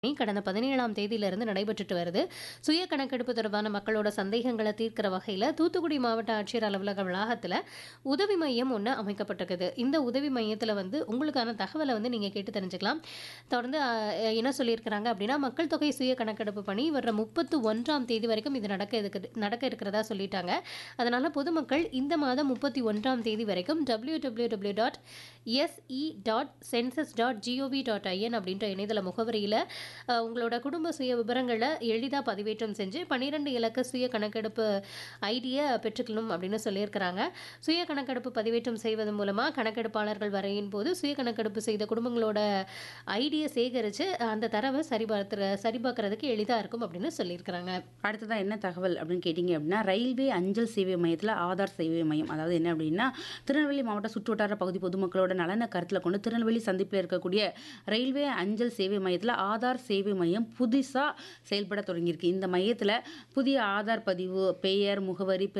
கடந்த பதினேழாம் தேதியிலிருந்து நடைபெற்றுட்டு வருது சுய கணக்கெடுப்பு தொடர்பான மக்களோட சந்தேகங்களை தீர்க்கிற வகையில் தூத்துக்குடி மாவட்ட ஆட்சியர் அலுவலக வளாகத்தில் உதவி மையம் ஒன்று அமைக்கப்பட்டிருக்குது இந்த உதவி மையத்தில் வந்து உங்களுக்கான தகவலை வந்து நீங்கள் கேட்டு தெரிஞ்சுக்கலாம் தொடர்ந்து அஹ், என்ன சொல்லியிருக்கிறாங்க அப்படின்னா மக்கள் தொகை சுய கணக்கெடுப்பு பணி வர்ற முப்பத்து ஒன்றாம் தேதி வரைக்கும் இது நடக்க இருக்குது நடக்க இருக்கிறதா சொல்லிட்டாங்க அதனால் பொதுமக்கள் இந்த மாதம் முப்பத்தி ஒன்றாம் தேதி வரைக்கும் W W W dot S E dot census dot G O V dot I N அப்படின்ற இணையதள முகவரியில் அஹ், உங்களோட குடும்ப சுய விவரங்களை எளிதாக பதிவேற்றம் செஞ்சு பன்னிரெண்டு இலக்க சுய கணக்கெடுப்பு ஐடியை பெற்றுக்கணும் அப்படின்னு சொல்லியிருக்கிறாங்க சுய கணக்கெடுப்பு பதிவேற்றம் செய்வதன் மூலமாக கணக்கெடுப்பாளர்கள் வரையின் போது சுய கணக்கெடுப்பு செய்த குடும்பங்களோட ஐடியை சேகரித்து அந்த தரவை சரிபார்த்துற சரிபார்க்கறதுக்கு எளிதாக இருக்கும் அப்படின்னு சொல்லியிருக்கிறாங்க அடுத்ததா என்ன தகவல் அப்படின்னு கேட்டிங்க அப்படின்னா ரயில்வே அஞ்சல் சேவை மையத்தில் ஆதார் சேவை மையம் அதாவது என்ன அப்படின்னா திருநெல்வேலி மாவட்ட சுற்றுவட்டார பகுதி பொதுமக்களோட நலனை கருத்தில் கொண்டு திருநெல்வேலி சந்திப்பில் இருக்கக்கூடிய ரயில்வே அஞ்சல் சேவை மையத்தில் ஆதார் சேவை மையம் புதுசாக செயல்பட தொடங்கியிருக்கு இந்த மையத்தில் புதிய ஆதார் பதிவு பெயர் முகவரி